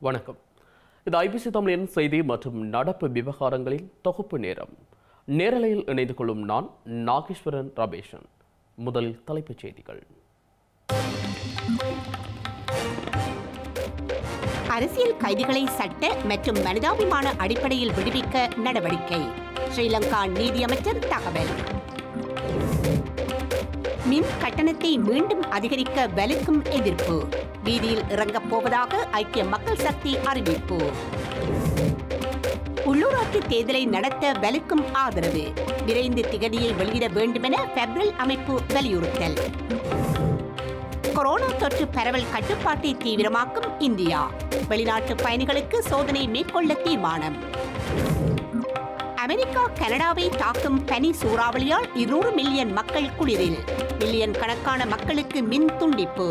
வணக்கம் இது ஐபிசி தமிழின் செய்தி மற்றும் நடப்பு விவகாரங்களின் தொகுப்பு நேரம் நேரலையில் இணைந்து கொள்ளும் நான் நாகேஸ்வரன் ரபேஷன் முதலில் தலைப்புச் செய்திகள் அரசியல் கைதிகளை சட்ட மற்றும் மனிதாபிமான அடிப்படையில் விடுவிக்க நடவடிக்கை ஸ்ரீலங்கா நீதியமைச்சர் தகவல் மின் கட்டணத்தை மீண்டும் அதிகரிக்க வலுக்கும் எதிர்ப்பு வீதியில் இறங்கப் போவதாக ஐக்கிய மக்கள் சக்தி அறிவிப்பு உள்ளூராட்சி தேர்தலை நடத்த வலுக்கும் ஆதரவு விரைந்து திகதியை வெளியிட வேண்டுமென பெப்ரல் அமைப்பு வலியுறுத்தல் கொரோனா தொற்று பரவல் கட்டுப்பாட்டை தீவிரமாக்கும் இந்தியா வெளிநாட்டு பயணிகளுக்கு சோதனை மேற்கொள்ள தீர்மானம் அமெரிக்கா கனடாவை தாக்கும் பனி சூறாவளியால் இருநூறு மில்லியன் மக்கள் குளிரில் மில்லியன் கணக்கான மக்களுக்கு மின் துண்டிப்பு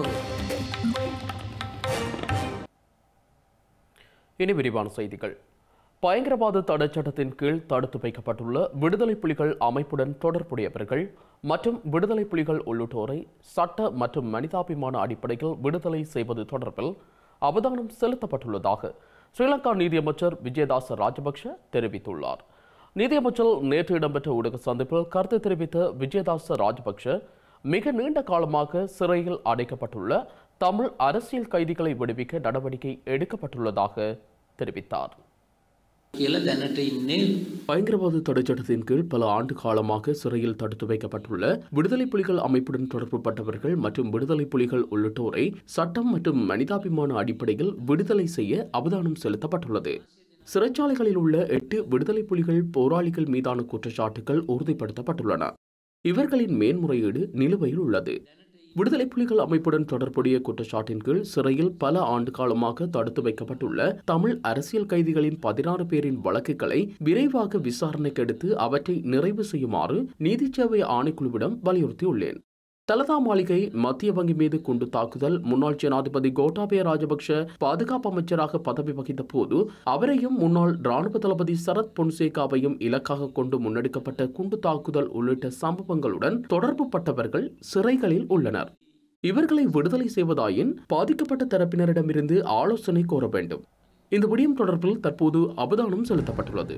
இனி விரிவான செய்திகள் பயங்கரவாத தடைச் சட்டத்தின் கீழ் தடுத்து வைக்கப்பட்டுள்ள விடுதலை புலிகள் அமைப்புடன் தொடர்புடையவர்கள் மற்றும் விடுதலை புலிகள் உள்ளிட்டோரை சட்ட மற்றும் மனிதாபிமான அடிப்படையில் விடுதலை செய்வது தொடர்பில் அவதானம் செலுத்தப்பட்டுள்ளதாக ஸ்ரீலங்கா நீதியமைச்சர் விஜயதாச ராஜபக்ஷ தெரிவித்துள்ளார் நீதியமைச்சர் நேற்று இடம்பெற்ற ஊடக சந்திப்பில் கருத்து தெரிவித்த விஜயதாச ராஜபக்ஷ மிக நீண்ட காலமாக சிறையில் அடைக்கப்பட்டுள்ள தமிழ் அரசியல் கைதிகளை விடுவிக்க நடவடிக்கை எடுக்கப்பட்டுள்ளதாக தெரிவித்தார் කියලා දැනට ඉන්නේ பயங்கரவாத தடைச்சட்டத்தின் கீழ் பல ஆண்டு காலமாக சிறையில் தடுத்து வைக்கப்பட்டுள்ள விடுதலை புலிகள் அமைப்புடன் தொடர்புபட்டவர்கள் மற்றும் விடுதலை புலிகள் உள்ளிட்டோரை சட்டம் மற்றும் மனிதாபிமான அடிப்படையில் விடுதலை செய்ய அவதானம் செலுத்தப்பட்டுள்ளது சிறைச்சாலைகளில் உள்ள எட்டு விடுதலை புலிகள் போராளிகள் மீதான குற்றச்சாட்டுகள் உறுதிப்படுத்தப்பட்டுள்ளன இவர்களின் மேன்முறையீடு நிலுவையில் உள்ளது விடுதலை புலிகள் அமைப்புடன் தொடர்புடைய குற்றச்சாட்டின் கீழ் சிறையில் பல ஆண்டு காலமாக தடுத்து வைக்கப்பட்டுள்ள தமிழ் அரசியல் கைதிகளின் பதினாறு பேரின் வழக்குகளை விரைவாக விசாரணைக்கு எடுத்து அவற்றை நிறைவு செய்யுமாறு நீதிச்சேவை ஆணைக்குழுவிடம் வலியுறுத்தியுள்ளேன் தலதா மாளிகை மத்திய வங்கி மீது குண்டு தாக்குதல் முன்னாள் ஜனாதிபதி கோட்டாபய ராஜபக்ஷ பாதுகாப்பு அமைச்சராக பதவி வகித்த போது அவரையும் முன்னாள் ராணுவ தளபதி சரத் பொன்சேகாவையும் இலக்காக கொண்டு முன்னெடுக்கப்பட்ட குண்டு தாக்குதல் உள்ளிட்ட சம்பவங்களுடன் தொடர்பு பட்டவர்கள் சிறைகளில் உள்ளனர் இவர்களை விடுதலை செய்வதாயின் பாதிக்கப்பட்ட தரப்பினரிடமிருந்து ஆலோசனை கோர வேண்டும் இந்த விடயம் தொடர்பில் தற்போது அவதானம் செலுத்தப்பட்டுள்ளது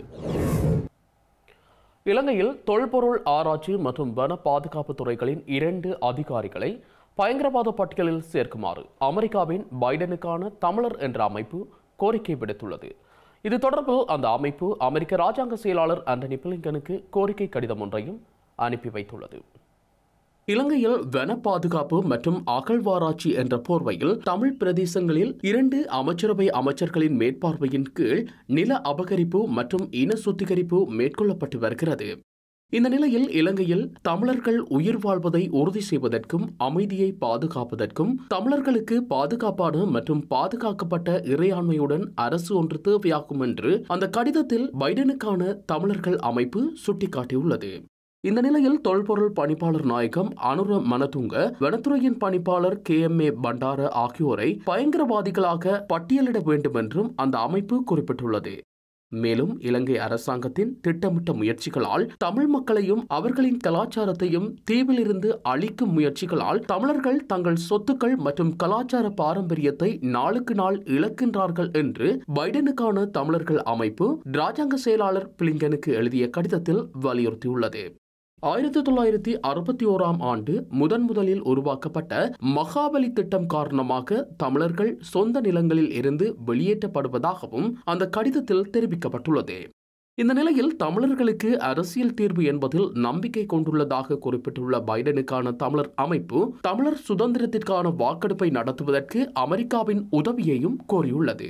இலங்கையில் தொல்பொருள் ஆராய்ச்சி மற்றும் வன பாதுகாப்பு துறைகளின் இரண்டு அதிகாரிகளை பயங்கரவாத பட்டியலில் சேர்க்குமாறு அமெரிக்காவின் பைடனுக்கான தமிழர் என்ற அமைப்பு கோரிக்கை விடுத்துள்ளது இது தொடர்பில் அந்த அமைப்பு அமெரிக்க ராஜாங்க செயலாளர் ஆண்டனி பிளிங்கனுக்கு கோரிக்கை கடிதம் ஒன்றையும் அனுப்பி வைத்துள்ளது இலங்கையில் வன பாதுகாப்பு மற்றும் அகழ்வாராய்ச்சி என்ற போர்வையில் தமிழ் பிரதேசங்களில் இரண்டு அமைச்சரவை அமைச்சர்களின் மேற்பார்வையின் கீழ் நில அபகரிப்பு மற்றும் இன சுத்திகரிப்பு மேற்கொள்ளப்பட்டு வருகிறது இந்த நிலையில் இலங்கையில் தமிழர்கள் உயிர் வாழ்வதை உறுதி செய்வதற்கும் அமைதியை பாதுகாப்பதற்கும் தமிழர்களுக்கு பாதுகாப்பான மற்றும் பாதுகாக்கப்பட்ட இறையாண்மையுடன் அரசு ஒன்று தேவையாகும் என்று அந்த கடிதத்தில் பைடனுக்கான தமிழர்கள் அமைப்பு சுட்டிக்காட்டியுள்ளது இந்த நிலையில் தொல்பொருள் பணிப்பாளர் நாயகம் அனுர மனதுங்க வனத்துறையின் பணிப்பாளர் கே எம் ஏ பண்டார ஆகியோரை பயங்கரவாதிகளாக பட்டியலிட வேண்டும் என்றும் அந்த அமைப்பு குறிப்பிட்டுள்ளது மேலும் இலங்கை அரசாங்கத்தின் திட்டமிட்ட முயற்சிகளால் தமிழ் மக்களையும் அவர்களின் கலாச்சாரத்தையும் தீவிலிருந்து அழிக்கும் முயற்சிகளால் தமிழர்கள் தங்கள் சொத்துக்கள் மற்றும் கலாச்சார பாரம்பரியத்தை நாளுக்கு நாள் இழக்கின்றார்கள் என்று பைடனுக்கான தமிழர்கள் அமைப்பு ராஜாங்க செயலாளர் பிளிங்கனுக்கு எழுதிய கடிதத்தில் வலியுறுத்தியுள்ளது ஆயிரத்தி தொள்ளாயிரத்தி அறுபத்தி ஓராம் ஆண்டு முதன் முதலில் உருவாக்கப்பட்ட மகாபலி திட்டம் காரணமாக தமிழர்கள் சொந்த நிலங்களில் இருந்து வெளியேற்றப்படுவதாகவும் அந்த கடிதத்தில் தெரிவிக்கப்பட்டுள்ளது இந்த நிலையில் தமிழர்களுக்கு அரசியல் தீர்வு என்பதில் நம்பிக்கை கொண்டுள்ளதாக குறிப்பிட்டுள்ள பைடனுக்கான தமிழர் அமைப்பு தமிழர் சுதந்திரத்திற்கான வாக்கெடுப்பை நடத்துவதற்கு அமெரிக்காவின் உதவியையும் கோரியுள்ளது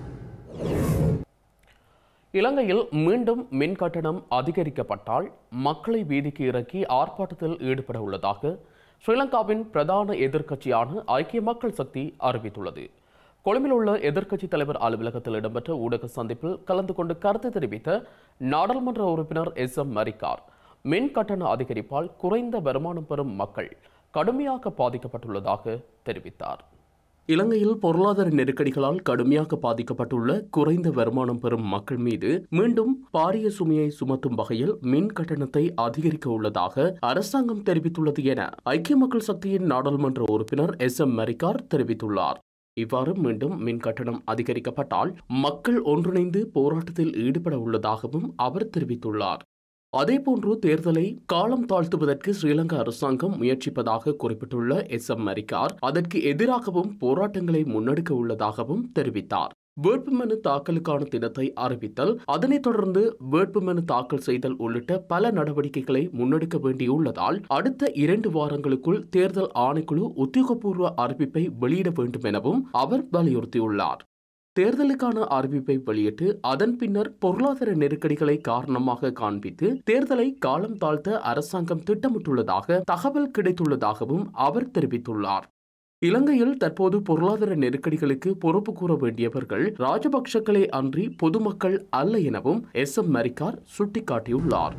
இலங்கையில் மீண்டும் மின் கட்டணம் அதிகரிக்கப்பட்டால் மக்களை வீதிக்கு இறக்கி ஆர்ப்பாட்டத்தில் ஈடுபட உள்ளதாக ஸ்ரீலங்காவின் பிரதான எதிர்க்கட்சியான ஐக்கிய மக்கள் சக்தி அறிவித்துள்ளது கொழும்பில் உள்ள எதிர்க்கட்சித் தலைவர் அலுவலகத்தில் இடம்பெற்ற ஊடக சந்திப்பில் கலந்து கொண்டு கருத்து தெரிவித்த நாடாளுமன்ற உறுப்பினர் எஸ் எம் மரிக்கார் மின் கட்டண அதிகரிப்பால் குறைந்த வருமானம் பெறும் மக்கள் கடுமையாக பாதிக்கப்பட்டுள்ளதாக தெரிவித்தார் இலங்கையில் பொருளாதார நெருக்கடிகளால் கடுமையாக பாதிக்கப்பட்டுள்ள குறைந்த வருமானம் பெறும் மக்கள் மீது மீண்டும் பாரிய சுமையை சுமத்தும் வகையில் மின் கட்டணத்தை அதிகரிக்க உள்ளதாக அரசாங்கம் தெரிவித்துள்ளது என ஐக்கிய மக்கள் சக்தியின் நாடாளுமன்ற உறுப்பினர் எஸ் எம் மரிக்கார் தெரிவித்துள்ளார் இவ்வாறு மீண்டும் மின் கட்டணம் அதிகரிக்கப்பட்டால் மக்கள் ஒன்றிணைந்து போராட்டத்தில் ஈடுபட உள்ளதாகவும் அவர் தெரிவித்துள்ளார் அதேபோன்று தேர்தலை காலம் தாழ்த்துவதற்கு ஸ்ரீலங்கா அரசாங்கம் முயற்சிப்பதாக குறிப்பிட்டுள்ள எஸ் எம் மரிக்கார் அதற்கு எதிராகவும் போராட்டங்களை முன்னெடுக்க உள்ளதாகவும் தெரிவித்தார் வேட்புமனு தாக்கலுக்கான தினத்தை அறிவித்தல் அதனைத் தொடர்ந்து வேட்புமனு தாக்கல் செய்தல் உள்ளிட்ட பல நடவடிக்கைகளை முன்னெடுக்க வேண்டியுள்ளதால் அடுத்த இரண்டு வாரங்களுக்குள் தேர்தல் ஆணைக்குழு உத்தியோகபூர்வ அறிவிப்பை வெளியிட வேண்டும் எனவும் அவர் வலியுறுத்தியுள்ளார் தேர்தலுக்கான அறிவிப்பை வெளியிட்டு அதன் பின்னர் பொருளாதார நெருக்கடிகளை காரணமாக காண்பித்து தேர்தலை காலம் தாழ்த்த அரசாங்கம் திட்டமிட்டுள்ளதாக தகவல் கிடைத்துள்ளதாகவும் அவர் தெரிவித்துள்ளார் இலங்கையில் தற்போது பொருளாதார நெருக்கடிகளுக்கு பொறுப்பு கூற வேண்டியவர்கள் ராஜபக்ஷக்களே அன்றி பொதுமக்கள் அல்ல எனவும் எஸ் எம் மரிக்கார் சுட்டிக்காட்டியுள்ளார்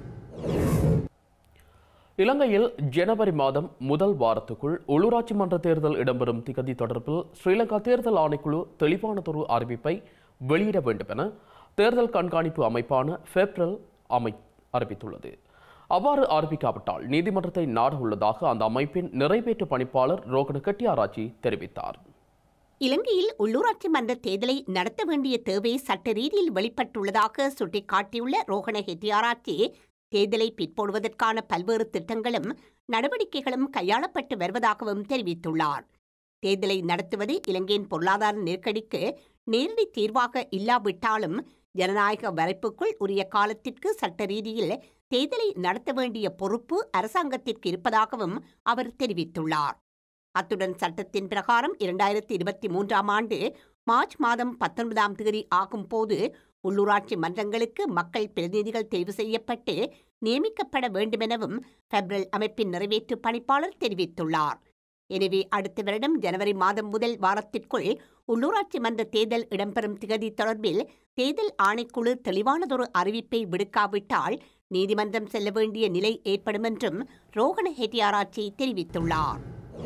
இலங்கையில் ஜனவரி மாதம் முதல் வாரத்துக்குள் உள்ளூராட்சி மன்ற தேர்தல் இடம்பெறும் திகதி தொடர்பில் ஸ்ரீலங்கா தேர்தல் ஆணைக்குழு தெளிவானதொரு அறிவிப்பை வெளியிட வேண்டும் என தேர்தல் கண்காணிப்பு அமைப்பான ஃபெப்ரல் அமை அறிவித்துள்ளது அவ்வாறு அறிவிக்காவிட்டால் நீதிமன்றத்தை நாட உள்ளதாக அந்த அமைப்பின் நிறைவேற்று பணிப்பாளர் ரோகண கட்டியாராச்சி தெரிவித்தார் இலங்கையில் உள்ளூராட்சி மன்ற தேர்தலை நடத்த வேண்டிய தேவை சட்ட ரீதியில் வெளிப்பட்டுள்ளதாக சுட்டிக்காட்டியுள்ள ரோகண ஹெட்டியாராச்சி தேர்தலை பிற்போடுவதற்கான பல்வேறு திட்டங்களும் நடவடிக்கைகளும் கையாளப்பட்டு வருவதாகவும் தெரிவித்துள்ளார் தேர்தலை நடத்துவது இலங்கையின் பொருளாதார நெருக்கடிக்கு நேரடி தீர்வாக இல்லாவிட்டாலும் ஜனநாயக வரைப்புக்குள் உரிய காலத்திற்கு சட்ட ரீதியில் தேர்தலை நடத்த வேண்டிய பொறுப்பு அரசாங்கத்திற்கு இருப்பதாகவும் அவர் தெரிவித்துள்ளார் அத்துடன் சட்டத்தின் பிரகாரம் இரண்டாயிரத்தி இருபத்தி மூன்றாம் ஆண்டு மார்ச் மாதம் பத்தொன்பதாம் தேதி ஆகும் போது உள்ளூராட்சி மன்றங்களுக்கு மக்கள் பிரதிநிதிகள் தேர்வு செய்யப்பட்டு நியமிக்கப்பட வேண்டுமெனவும் பெப்ரல் அமைப்பின் நிறைவேற்று பணிப்பாளர் தெரிவித்துள்ளார் எனவே அடுத்த வருடம் ஜனவரி மாதம் முதல் வாரத்திற்குள் உள்ளூராட்சி மன்ற தேர்தல் இடம்பெறும் திகதி தொடர்பில் தேர்தல் ஆணைக்குழு தெளிவானதொரு அறிவிப்பை விடுக்காவிட்டால் நீதிமன்றம் செல்ல வேண்டிய நிலை ஏற்படும் என்றும் ரோகண ஹெட்டியாராச்சி தெரிவித்துள்ளார்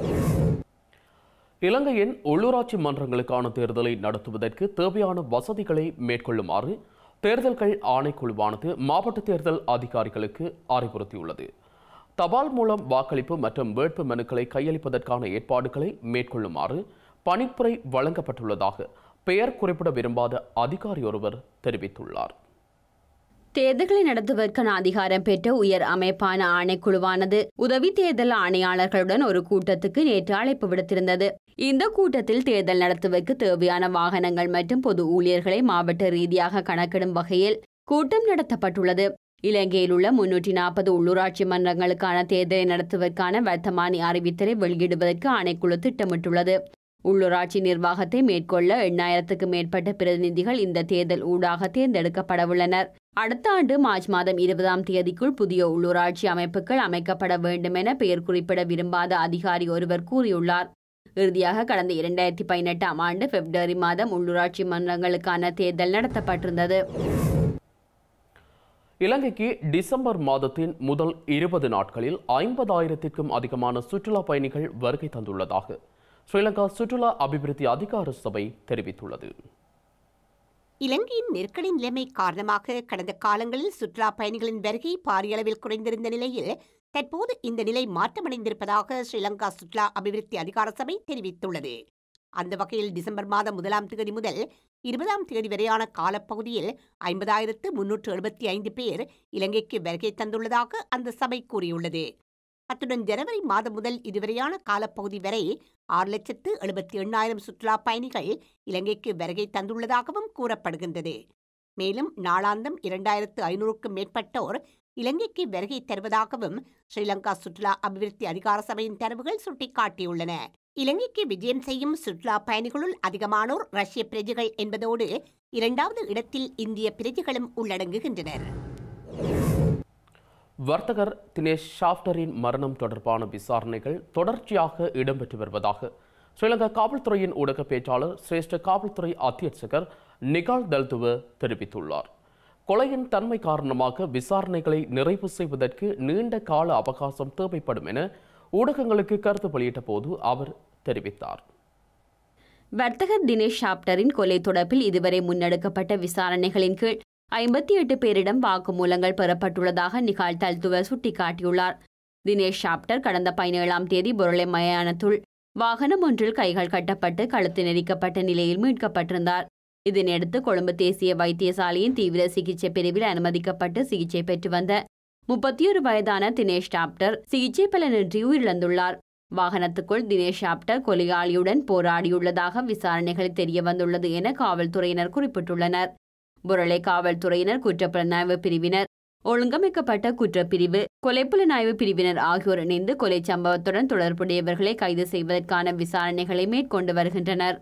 இலங்கையின் உள்ளூராட்சி மன்றங்களுக்கான தேர்தலை நடத்துவதற்கு தேவையான வசதிகளை மேற்கொள்ளுமாறு தேர்தல்கள் ஆணைக்குழுவானது மாவட்ட தேர்தல் அதிகாரிகளுக்கு அறிவுறுத்தியுள்ளது தபால் மூலம் வாக்களிப்பு மற்றும் வேட்பு மனுக்களை கையளிப்பதற்கான ஏற்பாடுகளை மேற்கொள்ளுமாறு பணிப்புரை வழங்கப்பட்டுள்ளதாக பெயர் குறிப்பிட விரும்பாத அதிகாரி ஒருவர் தெரிவித்துள்ளார் தேர்தல்களை நடத்துவதற்கான அதிகாரம் பெற்ற உயர் அமைப்பான ஆணைக்குழுவானது உதவி தேர்தல் ஆணையாளர்களுடன் ஒரு கூட்டத்துக்கு நேற்று அழைப்பு விடுத்திருந்தது இந்த கூட்டத்தில் தேர்தல் நடத்துவதற்கு தேவையான வாகனங்கள் மற்றும் பொது ஊழியர்களை மாவட்ட ரீதியாக கணக்கிடும் வகையில் கூட்டம் நடத்தப்பட்டுள்ளது இலங்கையில் உள்ள முன்னூற்றி நாற்பது உள்ளூராட்சி மன்றங்களுக்கான தேர்தலை நடத்துவதற்கான வர்த்தமானி அறிவித்தலை வெளியிடுவதற்கு ஆணைக்குழு திட்டமிட்டுள்ளது உள்ளூராட்சி நிர்வாகத்தை மேற்கொள்ள எண்ணாயிரத்துக்கு மேற்பட்ட பிரதிநிதிகள் இந்த தேர்தல் ஊடாக தேர்ந்தெடுக்கப்படவுள்ளனர் அடுத்த ஆண்டு மார்ச் மாதம் இருபதாம் தேதிக்குள் புதிய உள்ளூராட்சி அமைப்புகள் அமைக்கப்பட வேண்டும் என பெயர் குறிப்பிட விரும்பாத அதிகாரி ஒருவர் கூறியுள்ளார் இறுதியாக கடந்த இரண்டாயிரத்தி பதினெட்டாம் ஆண்டு பிப்ரவரி மாதம் உள்ளூராட்சி மன்றங்களுக்கான தேர்தல் நடத்தப்பட்டிருந்தது இலங்கைக்கு டிசம்பர் மாதத்தின் முதல் இருபது நாட்களில் ஐம்பதாயிரத்திற்கும் அதிகமான சுற்றுலா பயணிகள் வருகை தந்துள்ளதாக ஸ்ரீலங்கா சுற்றுலா அபிவிருத்தி அதிகார சபை தெரிவித்துள்ளது இலங்கையின் நெருக்கடி நிலைமை காரணமாக கடந்த காலங்களில் சுற்றுலா பயணிகளின் வருகை பாரிய அளவில் குறைந்திருந்த நிலையில் தற்போது இந்த நிலை மாற்றமடைந்திருப்பதாக ஸ்ரீலங்கா சுற்றுலா அபிவிருத்தி அதிகார சபை தெரிவித்துள்ளது அந்த வகையில் டிசம்பர் மாதம் முதலாம் தேதி முதல் இருபதாம் தேதி வரையான காலப்பகுதியில் ஐம்பதாயிரத்து முன்னூற்று எழுபத்தி ஐந்து பேர் இலங்கைக்கு வருகை தந்துள்ளதாக அந்த சபை கூறியுள்ளது அத்துடன் ஜனவரி மாதம் முதல் இதுவரையான காலப்பகுதி வரை ஆறு லட்சத்து எழுபத்தி எண்ணாயிரம் சுற்றுலா பயணிகள் இலங்கைக்கு வருகை தந்துள்ளதாகவும் கூறப்படுகின்றது மேலும் நாளாந்தம் இரண்டாயிரத்து ஐநூறுக்கும் மேற்பட்டோர் இலங்கைக்கு வருகை தருவதாகவும் ஸ்ரீலங்கா சுற்றுலா அபிவிருத்தி அதிகார சபையின் தரவுகள் சுட்டிக்காட்டியுள்ளன இலங்கைக்கு விஜயம் செய்யும் சுற்றுலா பயணிகளுள் அதிகமானோர் ரஷ்ய பிரஜைகள் என்பதோடு இரண்டாவது இடத்தில் இந்திய பிரஜைகளும் உள்ளடங்குகின்றனர் வர்த்தகர் தினேஷ் ஷாஃப்டரின் மரணம் தொடர்பான விசாரணைகள் தொடர்ச்சியாக இடம்பெற்று வருவதாக ஸ்ரீலங்கா காவல்துறையின் ஊடக பேச்சாளர் சிரேஷ்ட காவல்துறை அத்தியட்சகர் நிகால் தல்துவ தெரிவித்துள்ளார் கொலையின் தன்மை காரணமாக விசாரணைகளை நிறைவு செய்வதற்கு நீண்ட கால அவகாசம் தேவைப்படும் என ஊடகங்களுக்கு கருத்து வெளியிட்ட போது அவர் தெரிவித்தார் வர்த்தகர் தினேஷ் ஷாப்டரின் கொலை தொடர்பில் இதுவரை முன்னெடுக்கப்பட்ட விசாரணைகளின் கீழ் ஐம்பத்தி எட்டு பேரிடம் வாக்குமூலங்கள் பெறப்பட்டுள்ளதாக நிகால் தல்துவ சுட்டிக்காட்டியுள்ளார் தினேஷ் ஷாப்டர் கடந்த பதினேழாம் தேதி பொருளை மயானத்துள் வாகனம் ஒன்றில் கைகள் கட்டப்பட்டு கழுத்து நெரிக்கப்பட்ட நிலையில் மீட்கப்பட்டிருந்தார் இதனையடுத்து கொழும்பு தேசிய வைத்தியசாலையின் தீவிர சிகிச்சை பிரிவில் அனுமதிக்கப்பட்டு சிகிச்சை பெற்று வந்த முப்பத்தியொரு வயதான தினேஷ் டாப்டர் சிகிச்சை பலனின்றி உயிரிழந்துள்ளார் வாகனத்துக்குள் தினேஷ் டாப்டர் கொலையாளியுடன் போராடியுள்ளதாக விசாரணைகளில் தெரிய வந்துள்ளது என காவல்துறையினர் குறிப்பிட்டுள்ளனர் புரளை காவல்துறையினர் குற்றப்புலனாய்வு பிரிவினர் ஒழுங்கமைக்கப்பட்ட குற்றப்பிரிவு கொலைப்புலனாய்வு பிரிவினர் ஆகியோர் இணைந்து கொலை சம்பவத்துடன் தொடர்புடையவர்களை கைது செய்வதற்கான விசாரணைகளை மேற்கொண்டு வருகின்றனர்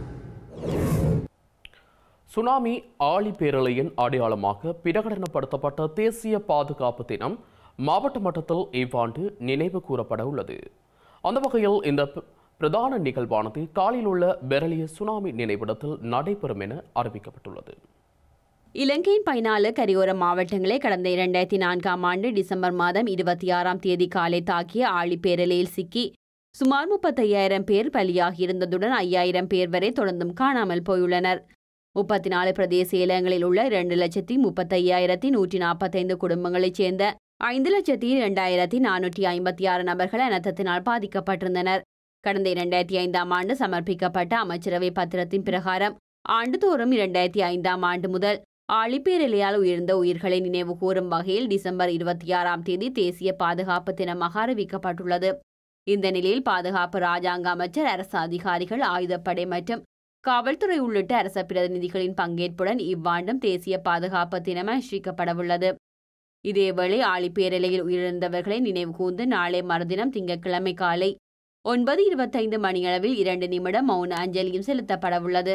சுனாமி ஆழி பேரலையின் அடையாளமாக பிரகடனப்படுத்தப்பட்ட தேசிய பாதுகாப்பு தினம் மாவட்ட மட்டத்தில் இவ்வாண்டு நினைவு கூறப்பட உள்ளது அந்த வகையில் இந்த ப- பிரதான நிகழ்வானது காலில் உள்ள பெரலிய சுனாமி நினைவிடத்தில் நடைபெறும் என அறிவிக்கப்பட்டுள்ளது இலங்கையின் பதினாலு கரையோர மாவட்டங்களை கடந்த இரண்டாயிரத்தி நான்காம் ஆண்டு டிசம்பர் மாதம் இருபத்தி ஆறாம் தேதி காலை தாக்கிய ஆழிப்பேரலையில் சிக்கி சுமார் முப்பத்தையாயிரம் பேர் பலியாகியிருந்ததுடன் ஐயாயிரம் பேர் வரை தொடர்ந்தும் காணாமல் போயுள்ளனர் முப்பத்தி நாலு பிரதேச இலங்களில் உள்ள இரண்டு லட்சத்தி முப்பத்தையாயிரத்தி நூற்றி நாற்பத்தைந்து குடும்பங்களைச் சேர்ந்த ஐந்து லட்சத்தி இரண்டாயிரத்தி நானூற்றி ஐம்பத்தி ஆறு நபர்கள் அனர்த்தத்தினால் பாதிக்கப்பட்டிருந்தனர் கடந்த இரண்டாயிரத்தி ஐந்தாம் ஆண்டு சமர்ப்பிக்கப்பட்ட அமைச்சரவை பத்திரத்தின் பிரகாரம் ஆண்டுதோறும் இரண்டாயிரத்தி ஐந்தாம் ஆண்டு முதல் ஆழிப்பேரலையால் உயர்ந்த உயிர்களை நினைவு கூறும் வகையில் டிசம்பர் இருபத்தி ஆறாம் தேதி தேசிய பாதுகாப்பு தினமாக அறிவிக்கப்பட்டுள்ளது இந்த நிலையில் பாதுகாப்பு ராஜாங்க அமைச்சர் அரசு அதிகாரிகள் ஆயுதப்படை மற்றும் காவல்துறை உள்ளிட்ட அரச பிரதிநிதிகளின் பங்கேற்புடன் இவ்வாண்டும் தேசிய பாதுகாப்பு தினம் அனுஷ்டிக்கப்படவுள்ளது இதேவேளை ஆழிப்பேரலையில் உயிரிழந்தவர்களை நினைவுகூர்ந்து நாளை மறுதினம் திங்கட்கிழமை காலை ஒன்பது இருபத்தைந்து மணியளவில் இரண்டு நிமிடம் மௌன அஞ்சலியும் செலுத்தப்படவுள்ளது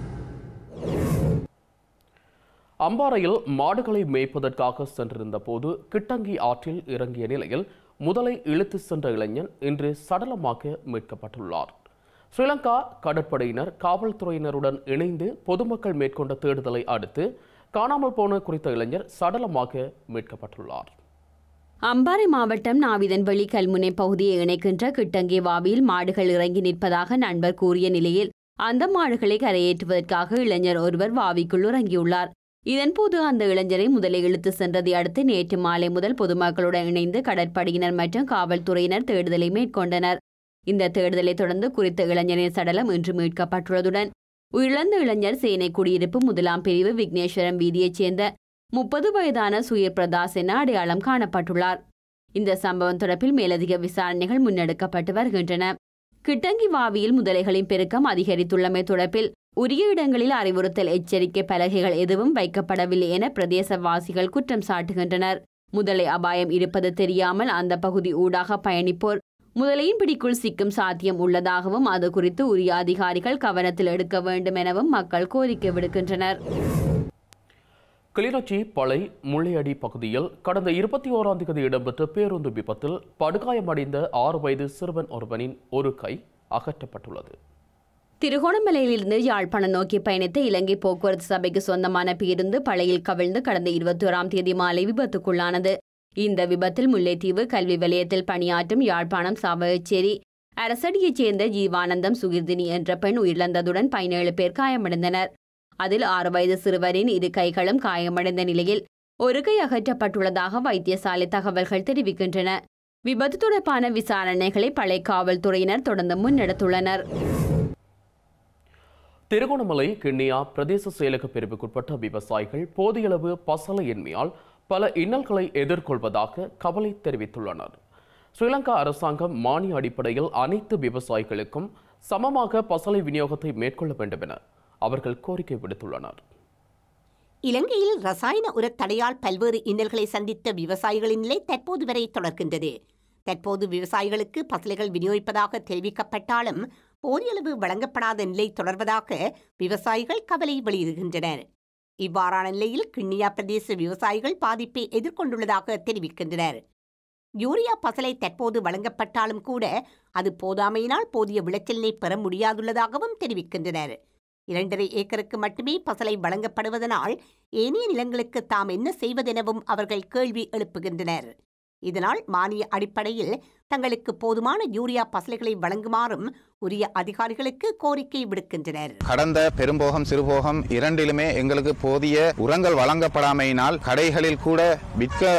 அம்பாறையில் மாடுகளை மேய்ப்பதற்காக சென்றிருந்த போது கிட்டங்கி ஆற்றில் இறங்கிய நிலையில் முதலை இழுத்து சென்ற இளைஞன் இன்று சடலமாக மீட்கப்பட்டுள்ளார் ஸ்ரீலங்கா கடற்படையினர் காவல்துறையினருடன் இணைந்து பொதுமக்கள் மேற்கொண்ட தேடுதலை அடுத்து காணாமல் போன குறித்த இளைஞர் சடலமாக மீட்கப்பட்டுள்ளார் அம்பாறை மாவட்டம் நாவிதன்வெளி கல்முனை பகுதியை இணைக்கின்ற கிட்டங்கி வாவியில் மாடுகள் இறங்கி நிற்பதாக நண்பர் கூறிய நிலையில் அந்த மாடுகளை கரையேற்றுவதற்காக இளைஞர் ஒருவர் வாவிக்குள் இறங்கியுள்ளார் இதன்போது அந்த இளைஞரை முதலில் இழுத்து சென்றதை அடுத்து நேற்று மாலை முதல் பொதுமக்களுடன் இணைந்து கடற்படையினர் மற்றும் காவல்துறையினர் தேடுதலை மேற்கொண்டனர் இந்த தேடுதலை தொடர்ந்து குறித்த இளைஞரின் சடலம் இன்று மீட்கப்பட்டுள்ளதுடன் உயிரிழந்த இளைஞர் சேனை குடியிருப்பு முதலாம் பிரிவு விக்னேஸ்வரம் வீதியைச் சேர்ந்த முப்பது வயதான சுயர் பிரதாஸ் என அடையாளம் காணப்பட்டுள்ளார் இந்த சம்பவம் தொடர்பில் மேலதிக விசாரணைகள் முன்னெடுக்கப்பட்டு வருகின்றன கிட்டங்கி வாவியில் முதலைகளின் பெருக்கம் அதிகரித்துள்ளமை தொடர்பில் உரிய இடங்களில் அறிவுறுத்தல் எச்சரிக்கை பலகைகள் எதுவும் வைக்கப்படவில்லை என பிரதேசவாசிகள் குற்றம் சாட்டுகின்றனர் முதலை அபாயம் இருப்பது தெரியாமல் அந்த பகுதி ஊடாக பயணிப்போர் முதலையின் பிடிக்குள் சிக்கும் சாத்தியம் உள்ளதாகவும் அது குறித்து உரிய அதிகாரிகள் கவனத்தில் எடுக்க வேண்டும் எனவும் மக்கள் கோரிக்கை விடுக்கின்றனர் கிளிநொச்சி பளை முள்ளையடி பகுதியில் கடந்த இருபத்தி ஓராம் தேதி இடம்பெற்ற பேருந்து விபத்தில் படுகாயமடைந்த ஆறு வயது சிறுவன் ஒருவனின் ஒரு கை அகற்றப்பட்டுள்ளது திருகோணமலையிலிருந்து யாழ்ப்பாணம் நோக்கி பயணித்த இலங்கை போக்குவரத்து சபைக்கு சொந்தமான பேருந்து பழையில் கவிழ்ந்து கடந்த இருபத்தி ஓராம் தேதி மாலை விபத்துக்குள்ளானது இந்த விபத்தில் முல்லைத்தீவு கல்வி வலயத்தில் பணியாற்றும் யாழ்ப்பாணம் சாவகச்சேரி அரசடியைச் சேர்ந்த ஜீவானந்தம் சுகிர்தினி என்ற பெண் உயிரிழந்ததுடன் பதினேழு பேர் காயமடைந்தனர் அதில் ஆறு வயது சிறுவரின் இரு கைகளும் காயமடைந்த நிலையில் ஒரு கை அகற்றப்பட்டுள்ளதாக வைத்தியசாலை தகவல்கள் தெரிவிக்கின்றன விபத்து தொடர்பான விசாரணைகளை பழைய காவல்துறையினர் தொடர்ந்து முன்னெடுத்துள்ளனர் திருகோணமலை கிண்ணியா பிரதேச செயலக பிரிவுக்குட்பட்ட விவசாயிகள் போதியளவு பசலையின்மையால் பல இன்னல்களை எதிர்கொள்வதாக கவலை தெரிவித்துள்ளனர் ஸ்ரீலங்கா அரசாங்கம் மானிய அடிப்படையில் அனைத்து விவசாயிகளுக்கும் சமமாக பசலை விநியோகத்தை மேற்கொள்ள வேண்டும் என அவர்கள் கோரிக்கை விடுத்துள்ளனர் இலங்கையில் ரசாயன உரத் தடையால் பல்வேறு இன்னல்களை சந்தித்த விவசாயிகளின் நிலை தற்போது வரை தொடர்கின்றது தற்போது விவசாயிகளுக்கு பசலைகள் விநியோகிப்பதாக தெரிவிக்கப்பட்டாலும் போதியளவு வழங்கப்படாத நிலை தொடர்வதாக விவசாயிகள் கவலை வெளியிடுகின்றனர் இவ்வாறான நிலையில் கிண்ணியா பிரதேச விவசாயிகள் பாதிப்பை எதிர்கொண்டுள்ளதாக தெரிவிக்கின்றனர் யூரியா பசலை தற்போது வழங்கப்பட்டாலும் கூட அது போதாமையினால் போதிய விளைச்சலினை பெற முடியாதுள்ளதாகவும் தெரிவிக்கின்றனர் இரண்டரை ஏக்கருக்கு மட்டுமே பசலை வழங்கப்படுவதனால் ஏனைய நிலங்களுக்கு தாம் என்ன செய்வதெனவும் அவர்கள் கேள்வி எழுப்புகின்றனர் இதனால் மானிய அடிப்படையில் தங்களுக்கு போதுமான யூரியா பசலைகளை வழங்குமாறும் உரிய அதிகாரிகளுக்கு கோரிக்கை விடுக்கின்றனர் கடந்த பெரும்போகம் சிறுபோகம் இரண்டிலுமே எங்களுக்கு போதிய உரங்கள் வழங்கப்படாமையினால் கடைகளில் கூட விற்க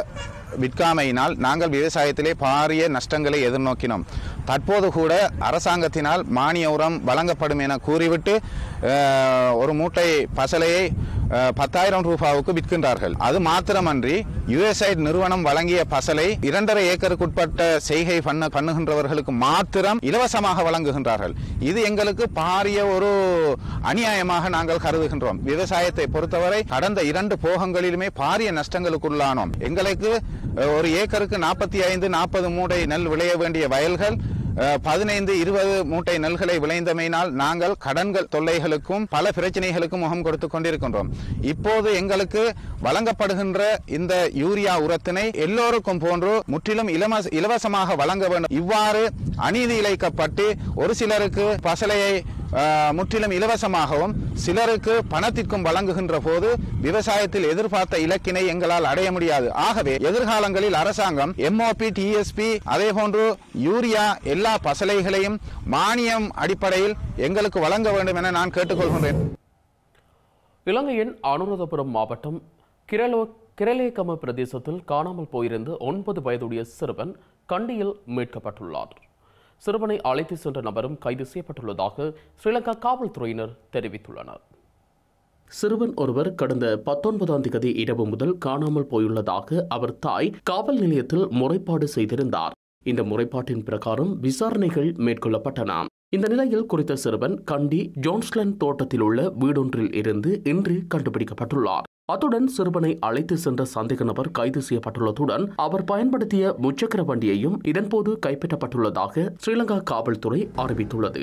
விற்காமையினால் நாங்கள் விவசாயத்திலே பாரிய நஷ்டங்களை எதிர்நோக்கினோம் தற்போது கூட அரசாங்கத்தினால் மானிய உரம் வழங்கப்படும் என கூறிவிட்டு அஹ், ஒரு மூட்டை பசலையை அஹ், பத்தாயிரம் ரூபாவுக்கு விற்கின்றார்கள் அது மாத்திரமன்றி யுஎஸ்ஐட் நிறுவனம் வழங்கிய பசலை இரண்டரை ஏக்கருக்குட்பட்ட செய்கை பண்ண பண்ணுகின்றவர்களுக்கு மாத்திரம் இலவசமாக வழங்குகின்றார்கள் இது எங்களுக்கு பாரிய ஒரு அநியாயமாக நாங்கள் கருதுகின்றோம் விவசாயத்தை பொறுத்தவரை கடந்த இரண்டு போகங்களிலுமே பாரிய நஷ்டங்களுக்குள்ளானோம் எங்களுக்கு அஹ், ஒரு ஏக்கருக்கு நாற்பத்தி ஐந்து நாற்பது மூடை நெல் விளைய வேண்டிய வயல்கள் அஹ், பதினைந்து இருபது மூட்டை நெல்களை விளைந்தமையினால் நாங்கள் கடன்கள் தொல்லைகளுக்கும் பல பிரச்சனைகளுக்கும் முகம் கொடுத்து கொண்டிருக்கின்றோம் இப்போது எங்களுக்கு வழங்கப்படுகின்ற இந்த யூரியா உரத்தினை எல்லோருக்கும் போன்று முற்றிலும் இலம- இலவசமாக வழங்க வேண்டும் இவ்வாறு அநீதி இழைக்கப்பட்டு ஒரு சிலருக்கு பசலையை அஹ், முற்றிலும் இலவசமாகவும் சிலருக்கு பணத்திற்கும் வழங்குகின்ற போது விவசாயத்தில் எதிர்பார்த்த இலக்கினை எங்களால் அடைய முடியாது ஆகவே எதிர்காலங்களில் அரசாங்கம் எம்ஓபி டிஎஸ்பி அதே போன்று யூரியா எல்லா பசலைகளையும் மானியம் அடிப்படையில் எங்களுக்கு வழங்க வேண்டும் என நான் கேட்டுக்கொள்கின்றேன் இலங்கையின் அனுராதபுரம் மாவட்டம் கிரலோ கிரலேகம பிரதேசத்தில் காணாமல் போயிருந்த ஒன்பது வயதுடைய சிறுவன் கண்டியில் மீட்கப்பட்டுள்ளார் சிறுவனை அழைத்து சென்ற நபரும் கைது செய்யப்பட்டுள்ளதாக ஸ்ரீலங்கா காவல்துறையினர் தெரிவித்துள்ளனர் சிறுவன் ஒருவர் கடந்த பத்தொன்பதாம் தேதி இரவு முதல் காணாமல் போயுள்ளதாக அவர் தாய் காவல் நிலையத்தில் முறைப்பாடு செய்திருந்தார் இந்த முறைப்பாட்டின் பிரகாரம் விசாரணைகள் மேற்கொள்ளப்பட்டன இந்த நிலையில் குறித்த சிறுவன் கண்டி ஜோன்ஸ்லன் தோட்டத்தில் உள்ள வீடொன்றில் இருந்து இன்று கண்டுபிடிக்கப்பட்டுள்ளார் அத்துடன் சிறுவனை அழைத்து சென்ற சந்தேக நபர் கைது செய்யப்பட்டுள்ளதுடன் அவர் பயன்படுத்திய முச்சக்கர வண்டியையும் இதன்போது கைப்பற்றப்பட்டுள்ளதாக ஸ்ரீலங்கா காவல்துறை அறிவித்துள்ளது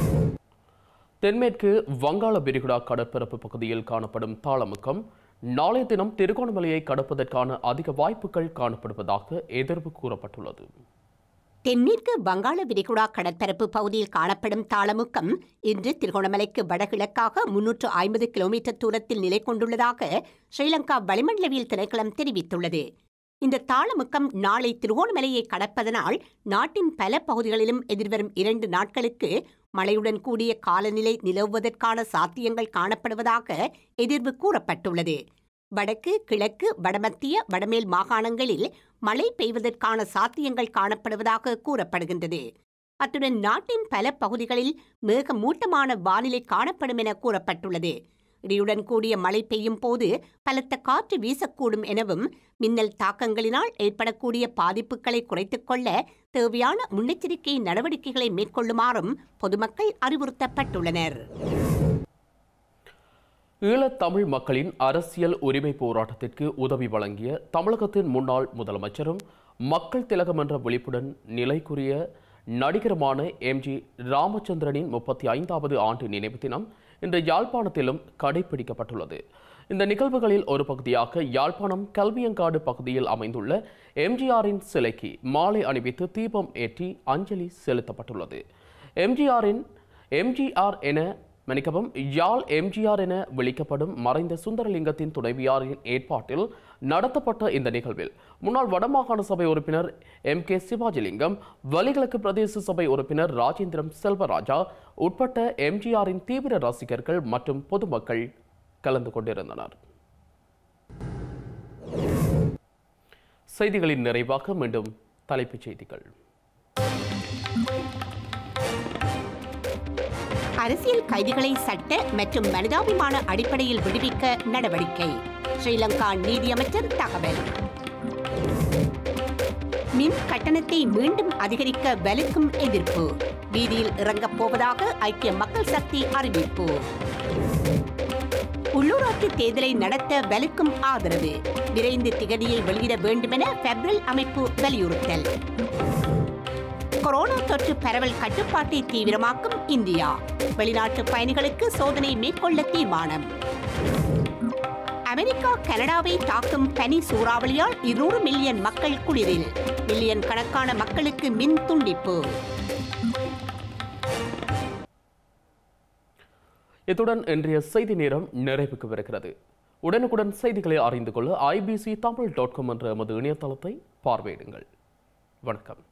தென்மேற்கு வங்காள விரிகுடா கடற்பரப்பு பகுதியில் காணப்படும் தாளமுக்கம் நாளைய தினம் திருகோணமலையை கடப்பதற்கான அதிக வாய்ப்புகள் காணப்படுவதாக எதிர்வு கூறப்பட்டுள்ளது தென்மேற்கு வங்காள விரிகுடா கடற்பரப்பு பகுதியில் காணப்படும் தாளமுக்கம் இன்று திருகோணமலைக்கு வடகிழக்காக முன்னூற்று ஐம்பது கிலோமீட்டர் தூரத்தில் நிலை கொண்டுள்ளதாக ஸ்ரீலங்கா வளிமண்டலவியல் திணைக்களம் தெரிவித்துள்ளது இந்த தாளமுக்கம் நாளை திருகோணமலையை கடப்பதனால் நாட்டின் பல பகுதிகளிலும் எதிர்வரும் இரண்டு நாட்களுக்கு மழையுடன் கூடிய காலநிலை நிலவுவதற்கான சாத்தியங்கள் காணப்படுவதாக எதிர்வு கூறப்பட்டுள்ளது வடக்கு கிழக்கு வடமத்திய வடமேல் மாகாணங்களில் மழை பெய்வதற்கான சாத்தியங்கள் காணப்படுவதாக கூறப்படுகின்றது அத்துடன் நாட்டின் பல பகுதிகளில் மேகமூட்டமான வானிலை காணப்படும் என கூறப்பட்டுள்ளது இடியுடன் கூடிய மழை பெய்யும் போது பலத்த காற்று வீசக்கூடும் எனவும் மின்னல் தாக்கங்களினால் ஏற்படக்கூடிய பாதிப்புகளை குறைத்துக் கொள்ள தேவையான முன்னெச்சரிக்கை நடவடிக்கைகளை மேற்கொள்ளுமாறும் பொதுமக்கள் அறிவுறுத்தப்பட்டுள்ளனர் ஈழத்தமிழ் மக்களின் அரசியல் உரிமை போராட்டத்திற்கு உதவி வழங்கிய தமிழகத்தின் முன்னாள் முதலமைச்சரும் மக்கள் திலகம் என்ற விழிப்புடன் நிலைக்குரிய நடிகருமான எம்ஜி ராமச்சந்திரனின் முப்பத்தி ஐந்தாவது ஆண்டு நினைவு தினம் இன்று யாழ்ப்பாணத்திலும் கடைபிடிக்கப்பட்டுள்ளது இந்த நிகழ்வுகளில் ஒரு பகுதியாக யாழ்ப்பாணம் கல்வியங்காடு பகுதியில் அமைந்துள்ள எம்ஜிஆரின் சிலைக்கு மாலை அணிவித்து தீபம் ஏற்றி அஞ்சலி செலுத்தப்பட்டுள்ளது எம்ஜிஆரின் எம்ஜிஆர் என மன்னிக்கவும் யாழ் எம்ஜிஆர் என விളിக்கப்படும் மறைந்த சுந்தரலிங்கத்தின் துணைவியாரின் ஏற்பாட்டில் நடத்தப்பட்ட இந்த நிகழ்வில் முன்னாள் வடமாகாண சபை உறுப்பினர் எம் கே சிவாஜிலிங்கம் வலிகிழக்கு பிரதேச சபை உறுப்பினர் ராஜேந்திரம் செல்வராஜா உட்பட்ட எம்ஜிஆரின் தீவிர ரசிகர்கள் மற்றும் பொதுமக்கள் கலந்து கொண்டிருந்தனர் செய்திகளின் நிறைவாக மீண்டும் தலைப்புச் செய்திகள் அரசியல் கைதிகளை சட்ட மற்றும் மனிதாபிமான அடிப்படையில் விடுவிக்க நடவடிக்கை ஸ்ரீலங்கா நீதியமைச்சர் தகவல் மின் கட்டணத்தை மீண்டும் அதிகரிக்க வலுக்கும் எதிர்ப்பு வீதியில் இறங்கப் போவதாக ஐக்கிய மக்கள் சக்தி அறிவிப்பு உள்ளூராட்சி தேர்தலை நடத்த வலுக்கும் ஆதரவு விரைந்து திகதியை வெளியிட வேண்டுமென பெப்ரல் அமைப்பு வலியுறுத்தல் கொரோனா தொற்று பரவல் கட்டுப்பாட்டை தீவிரமாக்கும் இந்தியா வெளிநாட்டு பயணிகளுக்கு சோதனை மேற்கொள்ள தீர்மானம் அமெரிக்கா கனடாவை தாக்கும் பனி சூறாவளியால் இருநூறு மில்லியன் மக்கள் குளிரில் மில்லியன் கணக்கான மக்களுக்கு மின் துண்டிப்பு இத்துடன் இன்றைய செய்தி நேரம் நிறைவுக்கு வருகிறது உடனுக்குடன் செய்திகளை அறிந்து கொள்ள ஐபிசி தமிழ் டாட் காம் என்ற எமது இணையதளத்தை பார்வையிடுங்கள் வணக்கம்